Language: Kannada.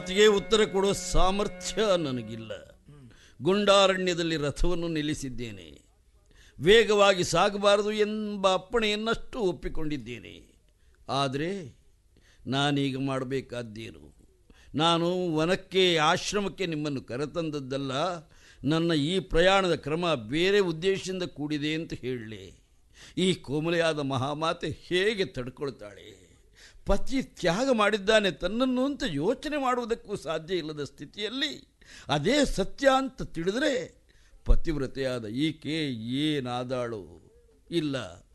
ಮಾತಿಗೆ ಉತ್ತರ ಕೊಡುವ ಸಾಮರ್ಥ್ಯ ನನಗಿಲ್ಲ ಗುಂಡಾರಣ್ಯದಲ್ಲಿ ರಥವನ್ನು ನಿಲ್ಲಿಸಿದ್ದೇನೆ ವೇಗವಾಗಿ ಸಾಗಬಾರದು ಎಂಬ ಅಪ್ಪಣೆಯನ್ನಷ್ಟು ಒಪ್ಪಿಕೊಂಡಿದ್ದೇನೆ ಆದರೆ ನಾನೀಗ ಮಾಡಬೇಕಾದ್ದೇನು ನಾನು ವನಕ್ಕೆ ಆಶ್ರಮಕ್ಕೆ ನಿಮ್ಮನ್ನು ಕರೆತಂದದ್ದಲ್ಲ ನನ್ನ ಈ ಪ್ರಯಾಣದ ಕ್ರಮ ಬೇರೆ ಉದ್ದೇಶದಿಂದ ಕೂಡಿದೆ ಅಂತ ಹೇಳಲಿ ಈ ಕೋಮಲೆಯಾದ ಮಹಾಮಾತೆ ಹೇಗೆ ತಡ್ಕೊಳ್ತಾಳೆ ಪತಿ ತ್ಯಾಗ ಮಾಡಿದ್ದಾನೆ ತನ್ನನ್ನು ಅಂತ ಯೋಚನೆ ಮಾಡುವುದಕ್ಕೂ ಸಾಧ್ಯ ಇಲ್ಲದ ಸ್ಥಿತಿಯಲ್ಲಿ ಅದೇ ಸತ್ಯ ಅಂತ ತಿಳಿದರೆ ಪತಿವ್ರತೆಯಾದ ಈಕೆ ಏನಾದಾಳು ಇಲ್ಲ